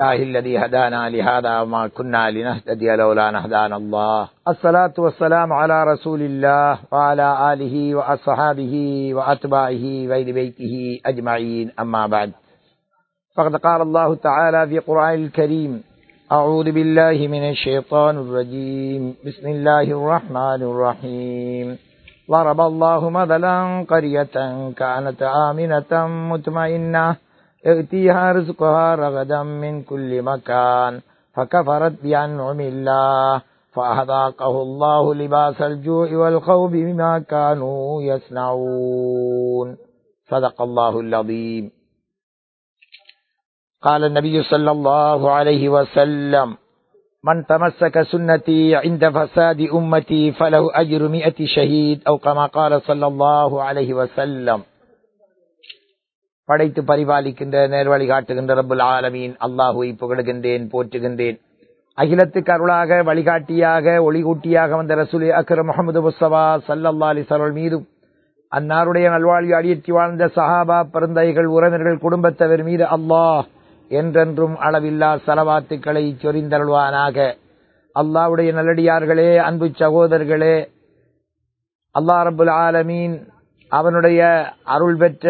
الله الذي هدانا لهذا وما كنا لنهتدي لولا أن هدانا الله الصلاة والسلام على رسول الله وعلى آله وأصحابه وأتباعه وإهل بيته أجمعين أما بعد فقد قال الله تعالى في قرآن الكريم أعوذ بالله من الشيطان الرجيم بسم الله الرحمن الرحيم ضرب الله مثلا قرية كانت آمنة مطمئنة يأتيها رزقها رغدا من كل مكان فكفرت بأنعم الله فأذاقه الله لباس الجوع والخوف بما كانوا يصنعون صدق الله العظيم قال النبي صلى الله عليه وسلم من تمسك سنتي عند فساد أمتي فله أجر مئة شهيد أو كما قال صلى الله عليه وسلم படைத்து பரிபாலிக்கின்ற நேர்வழி காட்டுகின்ற ரப்புல் ஆலமீன் அல்லாஹுவை புகழுகின்றேன் போற்றுகின்றேன் அகிலத்துக்கு அருளாக வழிகாட்டியாக ஒளிகூட்டியாக வந்த ரசூல் அக்ரம் முகமது முஸ்தபா சல்லல்லா அலி சரோல் மீதும் அன்னாருடைய நல்வாழ்வு அடியற்றி வாழ்ந்த சஹாபா பெருந்தைகள் உறவினர்கள் குடும்பத்தவர் மீது அல்லாஹ் என்றென்றும் அளவில்லா சலவாத்துக்களை சொரிந்தருள்வானாக அல்லாவுடைய நல்லடியார்களே அன்பு சகோதரர்களே அல்லா ரபுல் ஆலமீன் அவனுடைய அருள் பெற்ற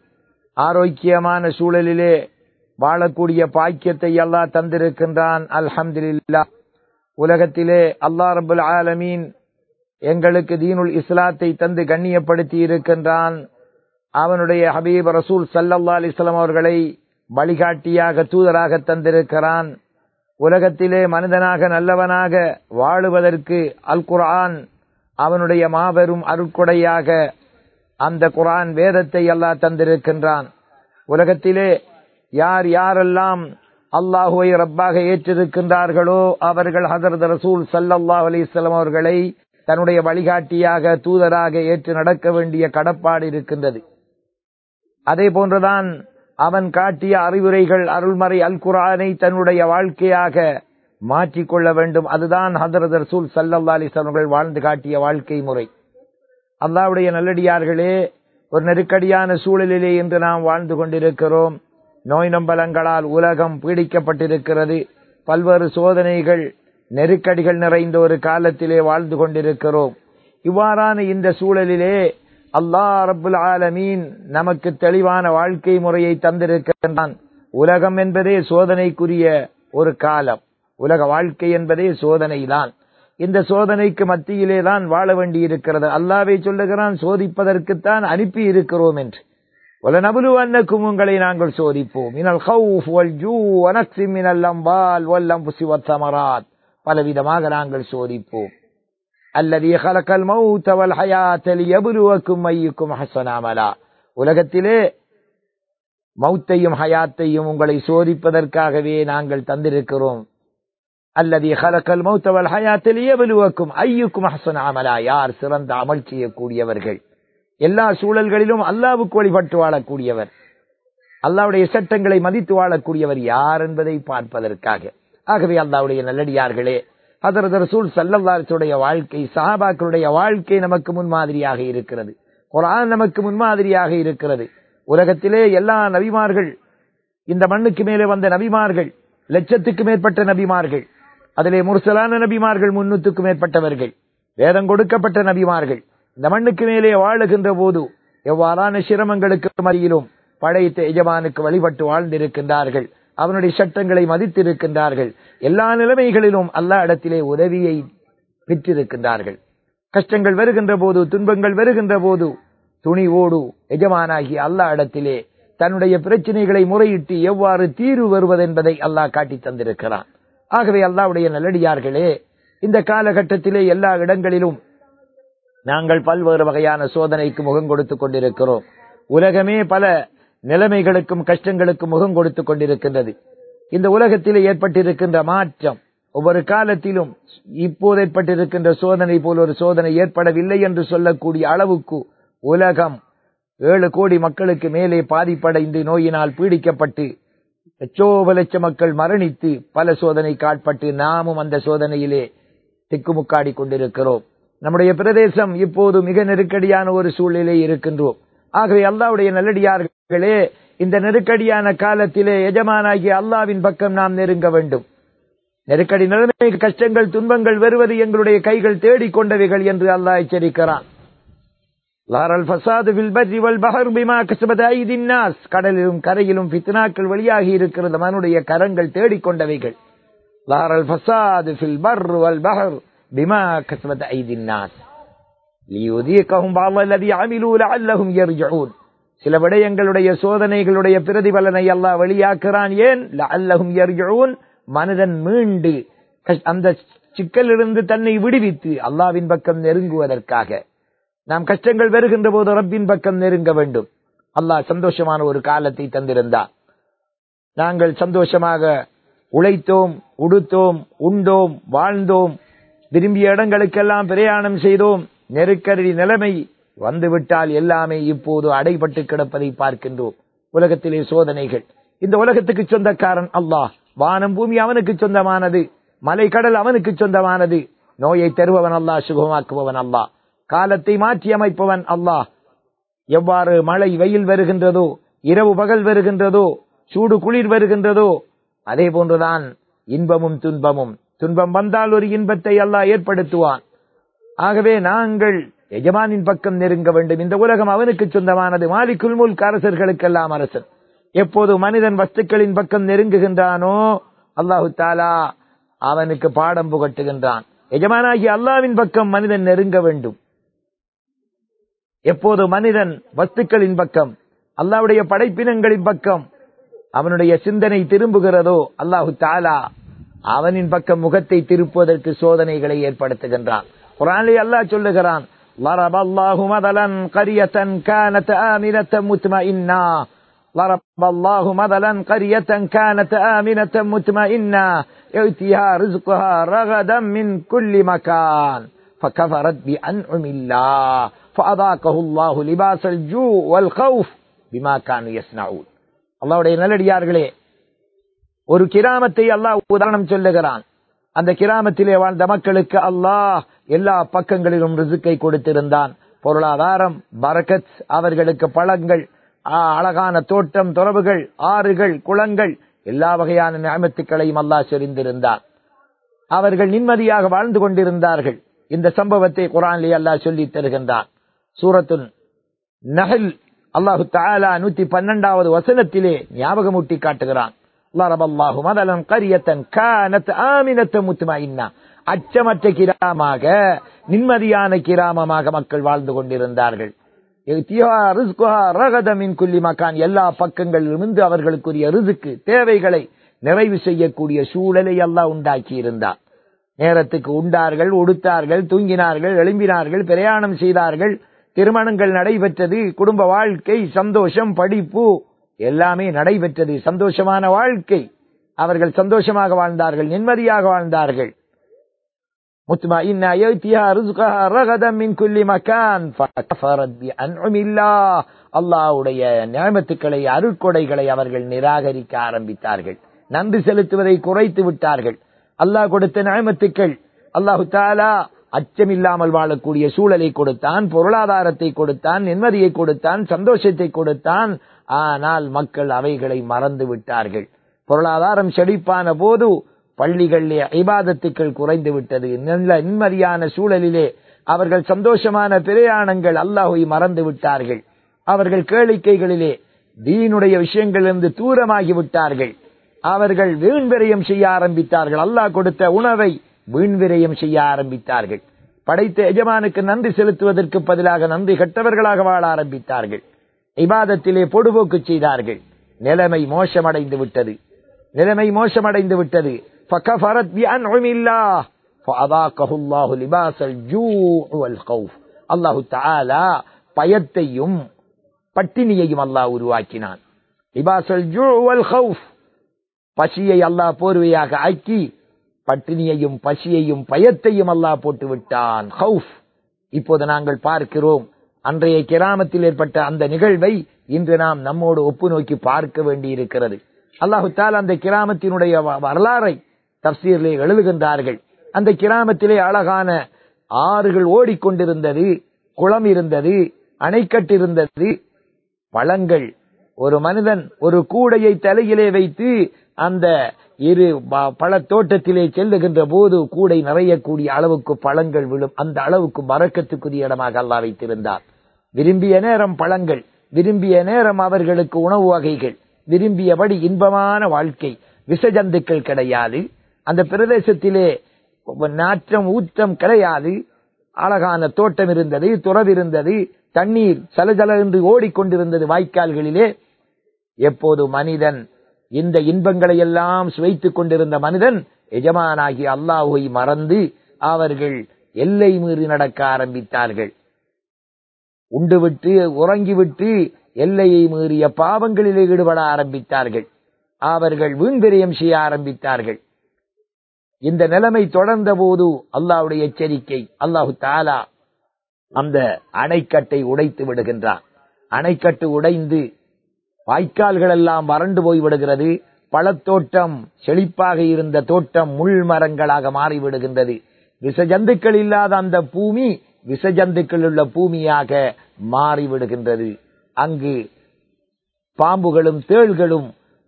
ஆரோக்கியமான சூழலிலே வாழக்கூடிய பாக்கியத்தை அல்லாஹ் தந்திருக்கின்றான் அல்ஹம்துலில்லா உலகத்திலே அல்லா ரபுல் ஆலமீன் எங்களுக்கு தீனுல் இஸ்லாத்தை தந்து கண்ணியப்படுத்தி இருக்கின்றான் அவனுடைய ஹபீப் ரசூல் சல்லல்லா அலிஸ்லாம் அவர்களை வழிகாட்டியாக தூதராக தந்திருக்கிறான் உலகத்திலே மனிதனாக நல்லவனாக வாழுவதற்கு அல் குர்ஆன் அவனுடைய மாபெரும் அருட்கொடையாக அந்த குரான் வேதத்தை அல்லாஹ் தந்திருக்கின்றான் உலகத்திலே யார் யாரெல்லாம் அல்லாஹுவை ரப்பாக ஏற்றிருக்கின்றார்களோ அவர்கள் ஹசரத் ரசூல் சல்லல்லாஹ் அலிஸ்லாம் அவர்களை தன்னுடைய வழிகாட்டியாக தூதராக ஏற்று நடக்க வேண்டிய கடப்பாடு இருக்கின்றது அதே போன்றுதான் அவன் காட்டிய அறிவுரைகள் அருள்மறை அல் குரானை தன்னுடைய வாழ்க்கையாக மாற்றிக்கொள்ள வேண்டும் அதுதான் ஹதரத் ரசூல் சல்லல்லா அலிஸ்லாம் அவர்கள் வாழ்ந்து காட்டிய வாழ்க்கை முறை அல்லாவுடைய நல்லடியார்களே ஒரு நெருக்கடியான சூழலிலே இன்று நாம் வாழ்ந்து கொண்டிருக்கிறோம் நோய் நம்பலங்களால் உலகம் பீடிக்கப்பட்டிருக்கிறது பல்வேறு சோதனைகள் நெருக்கடிகள் நிறைந்த ஒரு காலத்திலே வாழ்ந்து கொண்டிருக்கிறோம் இவ்வாறான இந்த சூழலிலே அல்லாஹ் ரபுல் ஆலமீன் நமக்கு தெளிவான வாழ்க்கை முறையை தந்திருக்கின்றான் உலகம் என்பதே சோதனைக்குரிய ஒரு காலம் உலக வாழ்க்கை என்பதே சோதனைதான் இந்த சோதனைக்கு மத்தியிலே தான் வாழ வேண்டி இருக்கிறது அல்லாவே சொல்லுகிறான் சோதிப்பதற்குத்தான் அனுப்பி இருக்கிறோம் என்று وَلَنَبْلُوَنَّكُمْ உங்களை நாங்கள் சோதிப்போம் மினல் ஹவுஃப் வல் ஜூ வனக்ஸி மினல் அம்பால் வல் அம்புசி வத்தமராத் பலவிதமாக நாங்கள் சோதிப்போம் அல்லது خلقல் மௌத வல் ஹயாத லியப்லுவக்கும் அய்யுக்கும் அஹ்ஸன அமலா உலகத்திலே மௌத்தையும் ஹயாத்தையும் உங்களை சோதிப்பதற்காகவே நாங்கள் தந்திருக்கிறோம் அல்லது ஹலக்கல் மௌத்தவல் ஹயாத்தில் எவலுவக்கும் ஐயுக்கும் ஹசன் அமலா யார் சிறந்த அமல் செய்யக்கூடியவர்கள் எல்லா சூழல்களிலும் அல்லாவுக்கு வழிபட்டு வாழக்கூடியவர் அல்லாவுடைய சட்டங்களை மதித்து வாழக்கூடியவர் யார் என்பதை பார்ப்பதற்காக ஆகவே அல்லாவுடைய நல்லடியார்களே ஹதரத் ரசூல் சல்லல்லாசுடைய வாழ்க்கை சஹாபாக்களுடைய வாழ்க்கை நமக்கு முன்மாதிரியாக இருக்கிறது குரான் நமக்கு முன்மாதிரியாக இருக்கிறது உலகத்திலே எல்லா நபிமார்கள் இந்த மண்ணுக்கு மேலே வந்த நபிமார்கள் லட்சத்துக்கு மேற்பட்ட நபிமார்கள் அதிலே முரசலான நபிமார்கள் முன்னூத்துக்கும் மேற்பட்டவர்கள் வேதம் கொடுக்கப்பட்ட நபிமார்கள் இந்த மண்ணுக்கு மேலே வாழுகின்ற போது எவ்வாறான சிரமங்களுக்கு மறியிலும் படைத்த எஜமானுக்கு வழிபட்டு வாழ்ந்திருக்கின்றார்கள் அவனுடைய சட்டங்களை மதித்திருக்கின்றார்கள் எல்லா நிலைமைகளிலும் அல்லா இடத்திலே உதவியை பெற்றிருக்கின்றார்கள் கஷ்டங்கள் வருகின்ற போது துன்பங்கள் வருகின்ற போது துணிவோடு எஜமானாகி அல்லா இடத்திலே தன்னுடைய பிரச்சனைகளை முறையிட்டு எவ்வாறு தீர்வு வருவதென்பதை அல்லாஹ் காட்டி தந்திருக்கிறான் ஆகவே அல்லாவுடைய நல்லடியார்களே இந்த காலகட்டத்திலே எல்லா இடங்களிலும் நாங்கள் பல்வேறு வகையான சோதனைக்கு முகம் கொடுத்துக் கொண்டிருக்கிறோம் உலகமே பல நிலைமைகளுக்கும் கஷ்டங்களுக்கும் முகம் கொடுத்துக் கொண்டிருக்கின்றது இந்த உலகத்திலே ஏற்பட்டிருக்கின்ற மாற்றம் ஒவ்வொரு காலத்திலும் இப்போது ஏற்பட்டிருக்கின்ற சோதனை போல் ஒரு சோதனை ஏற்படவில்லை என்று சொல்லக்கூடிய அளவுக்கு உலகம் ஏழு கோடி மக்களுக்கு மேலே பாதிப்படைந்து நோயினால் பீடிக்கப்பட்டு லட்சோப லட்ச மக்கள் மரணித்து பல சோதனை காட்பட்டு நாமும் அந்த சோதனையிலே திக்குமுக்காடி கொண்டிருக்கிறோம் நம்முடைய பிரதேசம் இப்போது மிக நெருக்கடியான ஒரு சூழ்நிலை இருக்கின்றோம் ஆகவே அல்லாவுடைய நல்லடியார்களே இந்த நெருக்கடியான காலத்திலே எஜமானாகிய அல்லாவின் பக்கம் நாம் நெருங்க வேண்டும் நெருக்கடி நிலைமை கஷ்டங்கள் துன்பங்கள் வருவது எங்களுடைய கைகள் தேடிக்கொண்டவைகள் என்று அல்லாஹ் எச்சரிக்கிறான் லாரல் ஃபசாது வில் பர்ரி வல் பஹர் பிமா கஸபத் ஐதின் நாஸ் கடலிலும் கரையிலும் ஃபித்னாக்கள் வெளியாகி இருக்கிறது மனுடைய கரங்கள் தேடிக்கொண்டவைகள் லாரல் ஃபசாது ஃபில் பர் வல் பஹர் பிமா கஸபத் ஐதின் நாஸ் லியுதீகஹும் பஅத அல்லதி அமிலு லஅல்லஹும் யர்ஜூன் சில விடயங்களுடைய சோதனைகளுடைய பிரதிபலனை அல்லாஹ் வெளியாக்குறான் ஏன் லஅல்லஹும் யர்ஜூன் மனிதன் மீண்டு கஷ்- அந்த சிக்கலிலிருந்து தன்னை விடுவித்து அல்லாவின் பக்கம் நெருங்குவதற்காக நாம் கஷ்டங்கள் வருகின்ற போது ரப்பின் பக்கம் நெருங்க வேண்டும் அல்லாஹ் சந்தோஷமான ஒரு காலத்தை தந்திருந்தார் நாங்கள் சந்தோஷமாக உழைத்தோம் உடுத்தோம் உண்டோம் வாழ்ந்தோம் விரும்பிய இடங்களுக்கெல்லாம் பிரயாணம் செய்தோம் நெருக்கடி நிலைமை வந்துவிட்டால் எல்லாமே இப்போது அடைபட்டு கிடப்பதை பார்க்கின்றோம் உலகத்திலே சோதனைகள் இந்த உலகத்துக்கு சொந்தக்காரன் அல்லாஹ் வானம் பூமி அவனுக்கு சொந்தமானது மலை கடல் அவனுக்கு சொந்தமானது நோயை தருபவன் அல்லாஹ் சுகமாக்குபவன் அல்லாஹ் காலத்தை மாற்றி அமைப்பவன் அல்லாஹ் எவ்வாறு மழை வெயில் வருகின்றதோ இரவு பகல் வருகின்றதோ சூடு குளிர் வருகின்றதோ அதே போன்றுதான் இன்பமும் துன்பமும் துன்பம் வந்தால் ஒரு இன்பத்தை அல்லாஹ் ஏற்படுத்துவான் ஆகவே நாங்கள் எஜமானின் பக்கம் நெருங்க வேண்டும் இந்த உலகம் அவனுக்கு சொந்தமானது மாலிக்குல் முல்க் அரசர்களுக்கெல்லாம் அரசன் எப்போது மனிதன் வஸ்துக்களின் பக்கம் நெருங்குகின்றானோ அல்லாஹு தாலா அவனுக்கு பாடம் புகட்டுகின்றான் எஜமானாகி அல்லாவின் பக்கம் மனிதன் நெருங்க வேண்டும் எப்போது மனிதன் வஸ்துக்களின் பக்கம் அல்லாவுடைய படைப்பினங்களின் பக்கம் அவனுடைய சிந்தனை திரும்புகிறதோ அல்லாஹு தாலா அவனின் பக்கம் முகத்தை திருப்புவதற்கு சோதனைகளை ஏற்படுத்துகின்றான் குரானிலே அல்லாஹ் சொல்லுகிறான் ضرب الله مثلا قرية كانت آمنة مطمئنة ضرب الله مثلا قرية كانت آمنة مطمئنة يأتيها رزقها رغدا من كل مكان فكفرت بأنعم الله فأذاقه الله لباس الجوع والخوف بما كانوا يصنعون அல்லாவுடைய நல்லடியார்களே ஒரு கிராமத்தை அல்லாஹ் உதாரணம் சொல்லுகிறான் அந்த கிராமத்திலே வாழ்ந்த மக்களுக்கு அல்லாஹ் எல்லா பக்கங்களிலும் ரிசுக்கை கொடுத்திருந்தான் பொருளாதாரம் பரக்கத் அவர்களுக்கு பழங்கள் ஆ, அழகான தோட்டம் துறவுகள் ஆறுகள் குளங்கள் எல்லா வகையான நியமத்துக்களையும் அல்லாஹ் செறிந்திருந்தான் அவர்கள் நிம்மதியாக வாழ்ந்து கொண்டிருந்தார்கள் இந்த சம்பவத்தை குரானிலே அல்லாஹ் சொல்லித் தருகின்றான் சூரத்துன் நஹல் அல்லாஹு தஆலா நூத்தி பன்னெண்டாவது வசனத்திலே ஞாபகமூட்டி காட்டுகிறான் ضرب الله مثلا قرية كانت آمنة مطمئنة அச்சமற்ற கிராமமாக நிம்மதியான கிராமமாக மக்கள் வாழ்ந்து கொண்டிருந்தார்கள் யأتيها رزقها رغدا من كل مكان எல்லா பக்கங்களிலிருந்து அவர்களுக்குரிய ரிசுக்கு தேவைகளை நிறைவு செய்யக்கூடிய சூழலை அல்லாஹ் உண்டாக்கி இருந்தார் நேரத்துக்கு உண்டார்கள் உடுத்தார்கள் தூங்கினார்கள் எழும்பினார்கள் பிரயாணம் செய்தார்கள் திருமணங்கள் நடைபெற்றது குடும்ப வாழ்க்கை சந்தோஷம் படிப்பு எல்லாமே நடைபெற்றது சந்தோஷமான வாழ்க்கை அவர்கள் சந்தோஷமாக வாழ்ந்தார்கள் நிம்மதியாக வாழ்ந்தார்கள் مطمئنة يأتيها رزقها رغدا من كل مكان فكفرت بأنعم الله அல்லாஹ்வுடைய நியமத்துக்களை அருட்கொடைகளை அவர்கள் நிராகரிக்க ஆரம்பித்தார்கள் நன்றி செலுத்துவதை குறைத்து விட்டார்கள் அல்லாஹ் கொடுத்த நியமத்துக்கள் அல்லாஹு தாலா அச்சமில்லாமல் வாழக்கூடிய சூழலை கொடுத்தான் பொருளாதாரத்தை கொடுத்தான் நிம்மதியை கொடுத்தான் சந்தோஷத்தை கொடுத்தான் ஆனால் மக்கள் அவைகளை மறந்து விட்டார்கள் பொருளாதாரம் செழிப்பான போது பள்ளிகளிலே ஐபாதத்துக்கள் குறைந்து விட்டது நல்ல நிம்மதியான சூழலிலே அவர்கள் சந்தோஷமான பிரயாணங்கள் அல்லாஹை மறந்து விட்டார்கள் அவர்கள் கேளிக்கைகளிலே தீனுடைய விஷயங்களிலிருந்து தூரமாகி விட்டார்கள் அவர்கள் வீண் விரயம் செய்ய ஆரம்பித்தார்கள் அல்லாஹ் கொடுத்த உணவை வீண் விரயம் செய்ய ஆரம்பித்தார்கள் படைத்த எஜமானுக்கு நன்றி செலுத்துவதற்கு பதிலாக நன்றி கெட்டவர்களாக வாழ ஆரம்பித்தார்கள் இபாதத்திலே பொடுபோக்கு செய்தார்கள் நிலைமை மோசமடைந்து விட்டது நிலைமை மோசமடைந்து விட்டது فكفرت بأنعم الله فأذاقه الله لباس الجوع والخوف الله تعالى பயத்தையும் பட்டினியையும் அல்லாஹ் உருவாக்கினான் லிபாசல் ஜூ வல் ஹவுஃப் பசியை அல்லாஹ் போர்வையாக ஆக்கி பட்டினியையும் பசியையும் பயத்தையும் அல்லாஹ் போட்டு விட்டான் ஹவுஃப் இப்போது நாங்கள் பார்க்கிறோம் அன்றைய கிராமத்தில் ஏற்பட்ட அந்த நிகழ்வை இன்று நாம் நம்மோடு ஒப்பு நோக்கி பார்க்க வேண்டியிருக்கிறது அல்லாஹு தால் அந்த கிராமத்தினுடைய வ- வரலாறை தப்சீரிலே எழுதுகின்றார்கள் அந்த கிராமத்திலே அழகான ஆறுகள் ஓடிக்கொண்டிருந்தது குளம் இருந்தது அணைக்கட்டு இருந்தது பழங்கள் ஒரு மனிதன் ஒரு கூடையை தலையிலே வைத்து அந்த இரு ப- பழத்தோட்டத்திலே செல்லுகின்ற போது கூடை நிறையக்கூடிய அளவுக்கு பழங்கள் விழும் அந்த அளவுக்கு மறக்கத்துக்குரிய இடமாக அல்லாஹ் வைத்திருந்தார் விரும்பிய நேரம் பழங்கள் விரும்பிய நேரம் அவர்களுக்கு உணவு வகைகள் விரும்பியபடி இன்பமான வாழ்க்கை விஷஜந்துக்கள் கிடையாது அந்த பிரதேசத்திலே நாற்றம் ஊற்றம் கிடையாது அழகான தோட்டம் இருந்தது துறவு இருந்தது தண்ணீர் சலஜல என்று ஓடிக்கொண்டிருந்தது வாய்க்கால்களிலே எப்போது மனிதன் இந்த இன்பங்களை எல்லாம் சுவைத்துக் கொண்டிருந்த மனிதன் எஜமானாகி அல்லாஹுவை மறந்து அவர்கள் எல்லை மீறி நடக்க ஆரம்பித்தார்கள் உண்டுவிட்டு உறங்கிவிட்டு எல்லையை மீறிய பாவங்களிலே ஈடுபட ஆரம்பித்தார்கள் அவர்கள் வீண்பிரியம் செய்ய ஆரம்பித்தார்கள் இந்த நிலைமை தொடர்ந்த போது அல்லாஹ்வுடைய எச்சரிக்கை அல்லாஹு தாலா அந்த அணைக்கட்டை உடைத்து விடுகின்றான் அணைக்கட்டு உடைந்து வாய்க்கால்கள் எல்லாம் வறண்டு போய் விடுகிறது பழத்தோட்டம் செழிப்பாக இருந்த தோட்டம் முள் மரங்களாக மாறிவிடுகின்றது விசஜந்துக்கள் இல்லாத அந்த பூமி விசஜந்துக்கள் உள்ள பூமியாக மாறிவிடுகின்றது அங்கு பாம்புகளும் தேள்களும்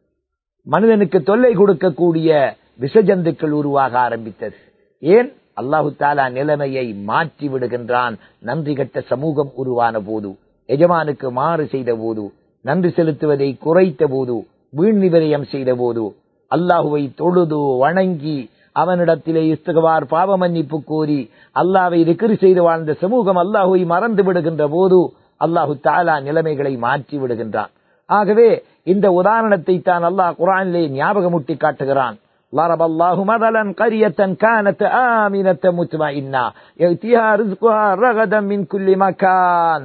மனிதனுக்கு தொல்லை கொடுக்கக்கூடிய விஷஜந்துக்கள் உருவாக ஆரம்பித்தது ஏன் அல்லாஹு தாலா நிலைமையை மாற்றி விடுகின்றான் நன்றி கட்ட சமூகம் உருவான போது எஜமானுக்கு மாறு செய்த போது நன்றி செலுத்துவதை குறைத்த போது வீண் விரயம் செய்த போது அல்லாஹுவை தொழுது வணங்கி அவனிடத்திலே இஸ்தகவார் பாவ மன்னிப்பு கோரி அல்லாவை திக்ரு செய்து வாழ்ந்த சமூகம் அல்லாஹுவை மறந்து விடுகின்ற போது அல்லாஹு தாலா நிலைமைகளை மாற்றி விடுகின்றான் ஆகவே இந்த உதாரணத்தை தான் அல்லாஹ் குரானிலே ஞாபகமூட்டி காட்டுகிறான் ضرب الله مثلا قرية كانت آمنة مطمئنة يأتيها رزقها رغدا من كل مكان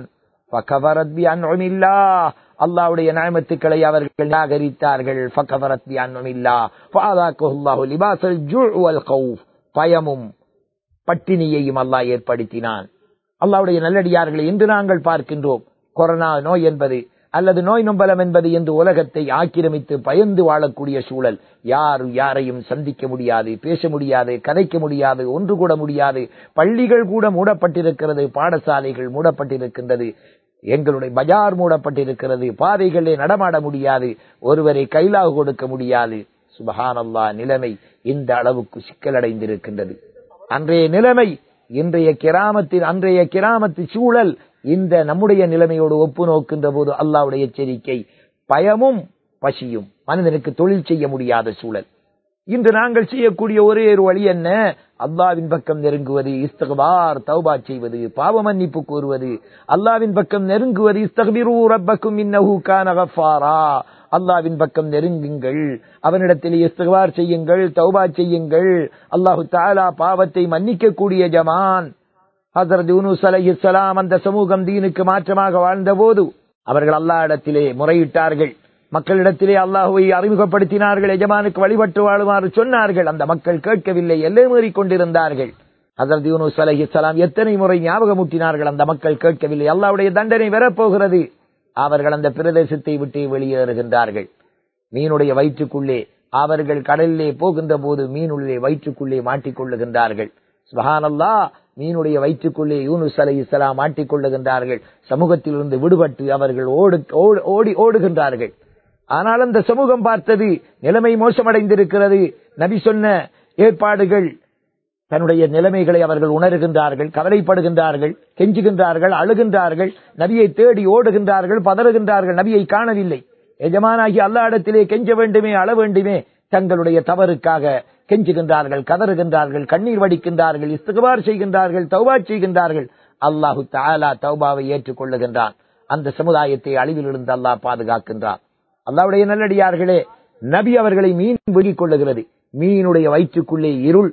فكفرت بأنعم الله அல்லாவுடைய நியமத்துக்களை அவர்கள் நிராகரித்தார்கள் ஃபகவரத் பி அன்னுமில்லா ஃபாதாக்கஹு அல்லாஹு லிபாஸல் ஜுஅ் வல் கௌஃப் பயமும் பட்டினியையும் அல்லாஹ் ஏற்படுத்தினான் அல்லாவுடைய நல்லடியார்களை இன்று நாங்கள் பார்க்கின்றோம் கொரோனா நோய் என்பது அல்லது நோய் நொம்பலம் என்பது என்று உலகத்தை ஆக்கிரமித்து பயந்து வாழக்கூடிய சூழல் யார் யாரையும் சந்திக்க முடியாது பேச முடியாது கதைக்க முடியாது ஒன்று கூட முடியாது பள்ளிகள் கூட மூடப்பட்டிருக்கிறது பாடசாலைகள் மூடப்பட்டிருக்கின்றது எங்களுடைய பஜார் மூடப்பட்டிருக்கிறது பாதைகளே நடமாட முடியாது ஒருவரை கைலாக கொடுக்க முடியாது சுபஹானல்லா நிலைமை இந்த அளவுக்கு சிக்கலடைந்திருக்கின்றது அன்றைய நிலைமை இன்றைய கிராமத்தின் அன்றைய கிராமத்து சூழல் இந்த நம்முடைய நிலைமையோடு ஒப்பு நோக்கின்ற போது அல்லாவுடைய எச்சரிக்கை பயமும் பசியும் மனிதனுக்கு தொழில் செய்ய முடியாத சூழல் இன்று நாங்கள் செய்யக்கூடிய ஒரே ஒரு வழி என்ன அல்லாவின் பக்கம் நெருங்குவது இஸ்தகபார் தௌபா செய்வது பாவ மன்னிப்பு கூறுவது அல்லாவின் பக்கம் நெருங்குவது இஸ்தகபிரு ரப்பக்கும் இன்னஹு கான கஃபாரா அல்லாவின் பக்கம் நெருங்குங்கள் அவனிடத்தில் இஸ்தகபார் செய்யுங்கள் தௌபா செய்யுங்கள் அல்லாஹு தாலா பாவத்தை மன்னிக்க கூடிய ஜமான் ஹசரத் யூனுஸ் அலைஹிஸ்ஸலாம் அந்த சமூகம் தீனுக்கு மாற்றமாக வாழ்ந்தபோது அவர்கள் அல்லாஹ் இடத்திலே முறையிட்டார்கள் மக்களிடத்திலே அல்லாஹுவை அறிமுகப்படுத்தினார்கள் எஜமானுக்கு வழிபட்டு வாழுமாறு சொன்னார்கள் அந்த மக்கள் கேட்கவில்லை எல்லை மீறிக் கொண்டிருந்தார்கள் ஹசரத் யூனுஸ் அலைஹிஸ்ஸலாம் எத்தனை முறை ஞாபகமூட்டினார்கள் அந்த மக்கள் கேட்கவில்லை அல்லாஹ்வுடைய தண்டனை வரப்போகிறது அவர்கள் அந்த பிரதேசத்தை விட்டு வெளியேறுகின்றார்கள் மீனுடைய வயிற்றுக்குள்ளே அவர்கள் கடலிலே போகின்ற போது மீனுள்ளே வயிற்றுக்குள்ளே மாட்டிக்கொள்ளுகின்றார்கள் சுபஹானல்லா மீனுடைய வயிற்றுக்குள்ளே யூனுஸ் அலை இஸ்லாம் மாட்டிக்கொள்ளுகின்றார்கள் சமூகத்திலிருந்து விடுபட்டு அவர்கள் ஓடு ஓடு- ஓடி ஓடுகின்றார்கள் ஆனால் அந்த சமூகம் பார்த்தது நிலைமை மோசமடைந்திருக்கிறது நபி சொன்ன ஏற்பாடுகள் தன்னுடைய நிலைமைகளை அவர்கள் உணர்கின்றார்கள் கவலைப்படுகின்றார்கள் கெஞ்சுகின்றார்கள் அழுகின்றார்கள் நபியை தேடி ஓடுகின்றார்கள் பதறுகின்றார்கள் நபியை காணவில்லை எஜமானாகி அல்லா இடத்திலே கெஞ்ச வேண்டுமே அழ வேண்டுமே தங்களுடைய தவறுக்காக கெஞ்சுகின்றார்கள் கதறுகின்றார்கள் கண்ணீர் வடிக்கின்றார்கள் இஸ்திகுபார் செய்கின்றார்கள் தௌபா செய்கின்றார்கள் அல்லாஹு தாலா தௌபாவை ஏற்றுக்கொள்ளுகின்றான் அந்த சமுதாயத்தை அழிவிலிருந்து அல்லாஹ் பாதுகாக்கின்றான் அல்லாவுடைய நல்லடியார்களே நபி அவர்களை மீன் விழுங்கிக் கொள்ளுகிறது மீனுடைய வயிற்றுக்குள்ளே இருள்